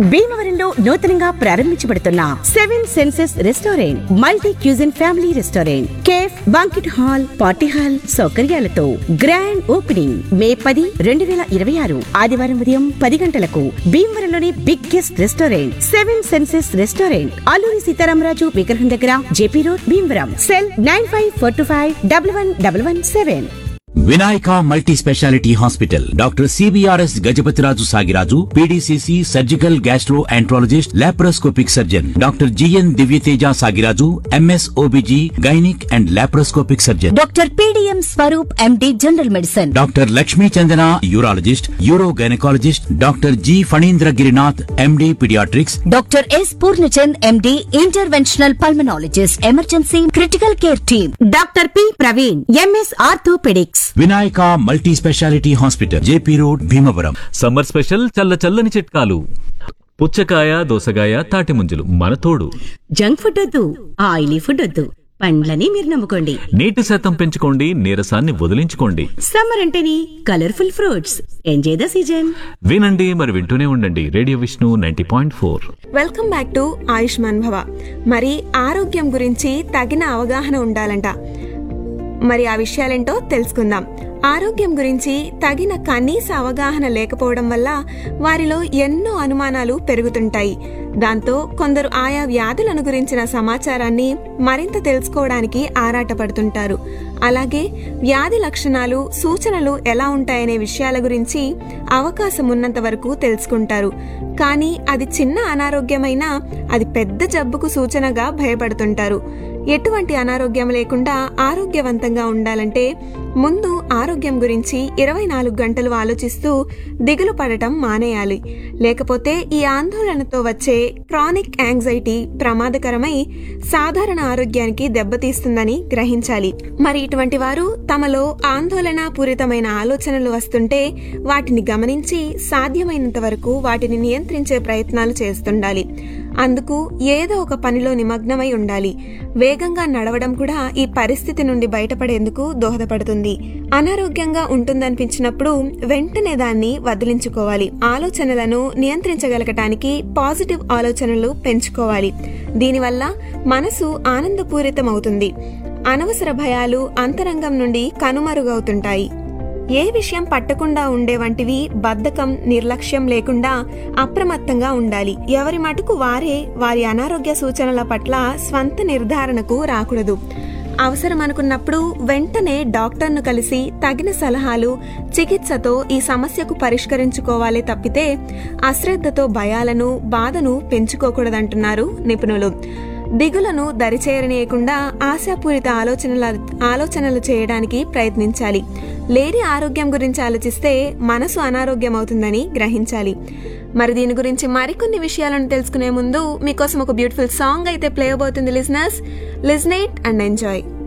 భీమవరంలో నూతనంగా ప్రారంభించబడుతున్న seven senses restaurant multi cuisine family restaurant cafe banquet hall party hall సౌకర్యాలతో గ్రాండ్ ఓపెనింగ్ మే పది రెండు వేల ఇరవై ఆరు ఆదివారం ఉదయం పది గంటలకు భీమవరంలోని biggest restaurant seven senses restaurant Alluri Sitaramaraju విగ్రహం దగ్గర JP road Bhimavaram cell nine five four two five double one double one seven Vinayaka multi speciality hospital doctor CBRS Gajapathiraju Sagiraju PDCC surgical gastroenterologist laparoscopic surgeon doctor GN Divyateja Sagiraju MS OBG gynaec and laparoscopic surgeon doctor PDM Swaroop MD general medicine doctor Lakshmi Chandana urologist uro gynaecologist doctor G Phanindra Girinath MD paediatrics doctor S Purnachand MD interventional pulmonologist emergency critical care team doctor P Praveen MS orthopaedics Vinayaka multi speciality hospital JP road Bhimavaram summer special చల్ల చల్లని చిట్కాలు పుచ్చకాయ దోసకాయ తాటి ముంజలు మన తోడు junk food వద్దు ఆయిలీ ఫుడ్ వద్దు పండ్లని మీరు నమ్ముకోండి నీటి శాతం పెంచుకోండి నీరసాన్ని వదిలించుకోండి సమ్మర్ అంటేని colourful fruits enjoy the season వినండి మరి వింటూనే ఉండండి radio Vishnu ninety point four welcome back to Ayushman Bhava మరి ఆరోగ్యం గురించి తగిన అవగాహన ఉండాలంట మరి ఆ విషయాలేంటో తెలుసుకుందాం ఆరోగ్యం గురించి తగిన కనీస అవగాహన లేకపోవడం వల్ల వారిలో ఎన్నో అనుమానాలు పెరుగుతుంటాయి దాంతో కొందరు ఆయా వ్యాధులను గురించిన సమాచారాన్ని మరింత తెలుసుకోవడానికి ఆరాటపడుతుంటారు అలాగే వ్యాధి లక్షణాలు సూచనలు ఎలా ఉంటాయనే విషయాల గురించి అవకాశం ఉన్నంత వరకు తెలుసుకుంటారు కానీ అది చిన్న అనారోగ్యమైనా అది పెద్ద జబ్బుకు సూచనగా భయపడుతుంటారు ఎటువంటి అనారోగ్యం లేకుండా ఆరోగ్యవంతంగా ఉండాలంటే ముందు ఆరోగ్యం గురించి ఇరవై నాలుగు గంటలు ఆలోచిస్తూ దిగులు పడటం మానేయాలి లేకపోతే ఈ ఆందోళనతో వచ్చే క్రానిక్ యాంగ్జైటీ ప్రమాదకరమై సాధారణ ఆరోగ్యానికి దెబ్బతీస్తుందని గ్రహించాలి మరి ఇటువంటి వారు తమలో ఆందోళన పూరితమైన ఆలోచనలు వస్తుంటే వాటిని గమనించి సాధ్యమైనంత వరకు వాటిని నియంత్రించే ప్రయత్నాలు చేస్తుండాలి అందుకు ఏదో ఒక పనిలో నిమగ్నమై ఉండాలి వేగంగా నడవడం కూడా ఈ పరిస్థితి నుండి బయటపడేందుకు దోహదపడుతుంది అనారోగ్యంగా ఉంటుందనిపించినప్పుడు వెంటనే దాన్ని వదిలించుకోవాలి ఆలోచనలను నియంత్రించగలగటానికి పాజిటివ్ ఆలోచనలు పెంచుకోవాలి దీనివల్ల మనసు ఆనందపూరితమవుతుంది అనవసర భయాలు అంతరంగం నుండి కనుమరుగవుతుంటాయి ఏ విషయం పట్టకుండా ఉండే వంటివి బద్ధకం నిర్లక్ష్యం లేకుండా అప్రమత్తంగా ఉండాలి ఎవరి మటుకు వారే వారి అనారోగ్య సూచనల పట్ల స్వంత నిర్ధారణకు రాకూడదు అవసరం అనుకున్నప్పుడు వెంటనే డాక్టర్ను కలిసి తగిన సలహాలు చికిత్సతో ఈ సమస్యకు పరిష్కరించుకోవాలే తప్పితే అశ్రద్ధతో భయాలను బాధను పెంచుకోకూడదంటున్నారు నిపుణులు దిగులను దరిచేరనీయకుండా ఆశాపూరిత ఆలోచనల ఆలోచనలు చేయడానికి ప్రయత్నించాలి లేని ఆరోగ్యం గురించి ఆలోచిస్తే మనసు అనారోగ్యం అవుతుందని గ్రహించాలి మరి దీని గురించి మరికొన్ని విషయాలను తెలుసుకునే ముందు మీకోసం ఒక బ్యూటిఫుల్ సాంగ్ అయితే ప్లే అవబోతుంది లిజనర్స్ లిజనేట్ అండ్ ఎంజాయ్